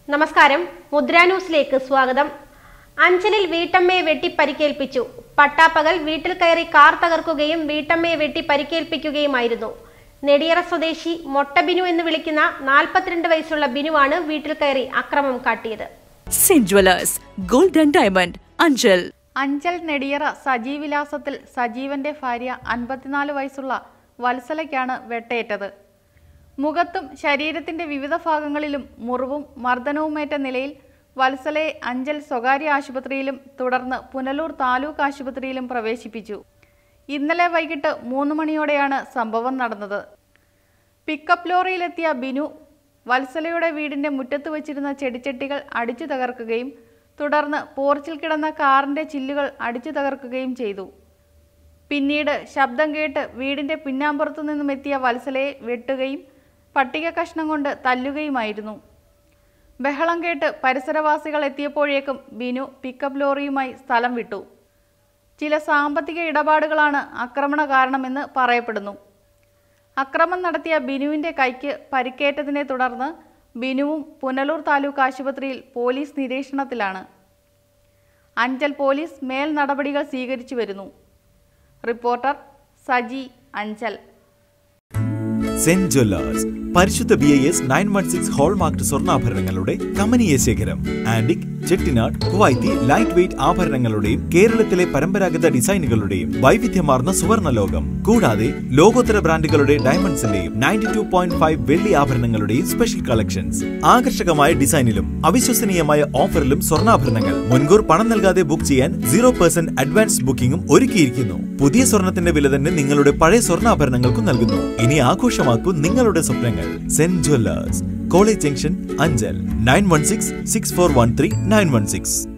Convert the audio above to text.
നമസ്കാരം മുദ്ര ന്യൂസിലേക്ക് സ്വാഗതം അഞ്ചലിൽ വീട്ടമ്മയെ വെട്ടി പരിക്കേൽപ്പിച്ചു പട്ടാപ്പകൽ വീട്ടിൽ കയറി കാർ തകർക്കുകയും വീട്ടമ്മയെ വെട്ടി പരിക്കേൽപ്പിക്കുകയുമായിരുന്നു നെടിയറ സ്വദേശി മൊട്ട ബിനു എന്ന് വിളിക്കുന്ന നാൽപ്പത്തിരണ്ട് വയസ്സുള്ള ബിനുവാണ് വീട്ടിൽ കയറി അക്രമം കാട്ടിയത് Saint Jewellers gold and diamond Anchal Anchal Nediyara സജീവിലാസത്തിൽ സജീവന്റെ ഭാര്യ അൻപത്തിനാല് വയസ്സുള്ള വത്സലയ്ക്കാണ് വെട്ടേറ്റത് മുഖത്തും ശരീരത്തിന്റെ വിവിധ ഭാഗങ്ങളിലും മുറിവും മർദ്ദനവുമേറ്റ നിലയിൽ വത്സലയെ അഞ്ചൽ സ്വകാര്യ ആശുപത്രിയിലും തുടർന്ന് പുനലൂർ താലൂക്ക് ആശുപത്രിയിലും പ്രവേശിപ്പിച്ചു ഇന്നലെ വൈകിട്ട് മൂന്ന് മണിയോടെയാണ് സംഭവം നടന്നത് പിക്കപ്പ് ലോറിയിലെത്തിയ ബിനു വത്സലയുടെ വീടിന്റെ മുറ്റത്ത് വച്ചിരുന്ന ചെടിച്ചട്ടികൾ അടിച്ചു തകർക്കുകയും തുടർന്ന് പോർച്ചിൽ കിടന്ന കാറിന്റെ ചില്ലുകൾ അടിച്ചു തകർക്കുകയും ചെയ്തു പിന്നീട് ശബ്ദം കേട്ട് വീടിന്റെ പിന്നാമ്പുറത്തു നിന്നും എത്തിയ വത്സലയെ വെട്ടുകയും പട്ടിക കഷ്ണം കൊണ്ട് തല്ലുകയുമായിരുന്നു ബഹളം കേട്ട് പരിസരവാസികൾ എത്തിയപ്പോഴേക്കും ബിനു പിക്കപ്പ് ലോറിയുമായി സ്ഥലം വിട്ടു ചില സാമ്പത്തിക ഇടപാടുകളാണ് ആക്രമണ കാരണമെന്ന് പറയപ്പെടുന്നു അക്രമം നടത്തിയ ബിനുവിന്റെ കൈക്ക് പരിക്കേറ്റതിനെ തുടർന്ന് ബിനുവും പുനലൂർ താലൂക്ക് ആശുപത്രിയിൽ പോലീസ് നിരീക്ഷണത്തിലാണ് അഞ്ചൽ പോലീസ് മേൽ നടപടികൾ സ്വീകരിച്ചു വരുന്നു reporter Saji Anchal Saint Jewellers പരിശുദ്ധ B I S nine one six hallmark സ്വർണ്ണാഭരണങ്ങളുടെ കമനീയ ശേഖരം antique Chettinad Kuwaiti light weight ആഭരണങ്ങളുടെയും കേരളത്തിലെ പരമ്പരാഗത ഡിസൈനുകളുടെയും വൈവിധ്യമാർന്ന സുവർണ്ണ ലോകം കൂടാതെ ലോകോത്തര ബ്രാൻഡുകളുടെ ഡയമണ്ട്സിന്റെയും നയൻറ്റി ടു പോയിന്റ് ഫൈവ് വെള്ളി ആഭരണങ്ങളുടെയും സ്പെഷ്യൽ കളക്ഷൻസ് ആകർഷകമായ ഡിസൈനിലും അവിശ്വസനീയമായ ഓഫറിലും സ്വർണ്ണാഭരണങ്ങൾ മുൻകൂർ പണം നൽകാതെ ബുക്ക് ചെയ്യാൻ സീറോ പെർസെന്റ് അഡ്വാൻസ് ബുക്കിംഗും ഒരുക്കിയിരിക്കുന്നു പുതിയ സ്വർണത്തിന്റെ വില തന്നെ നിങ്ങളുടെ പഴയ സ്വർണ്ണാഭരണങ്ങൾക്കും നൽകുന്നു ഇനി ആഘോഷമാക്കൂ നിങ്ങളുടെ സ്വപ്നങ്ങൾ Saint Jewellers college junction Anchal nine one six six four one three nine one six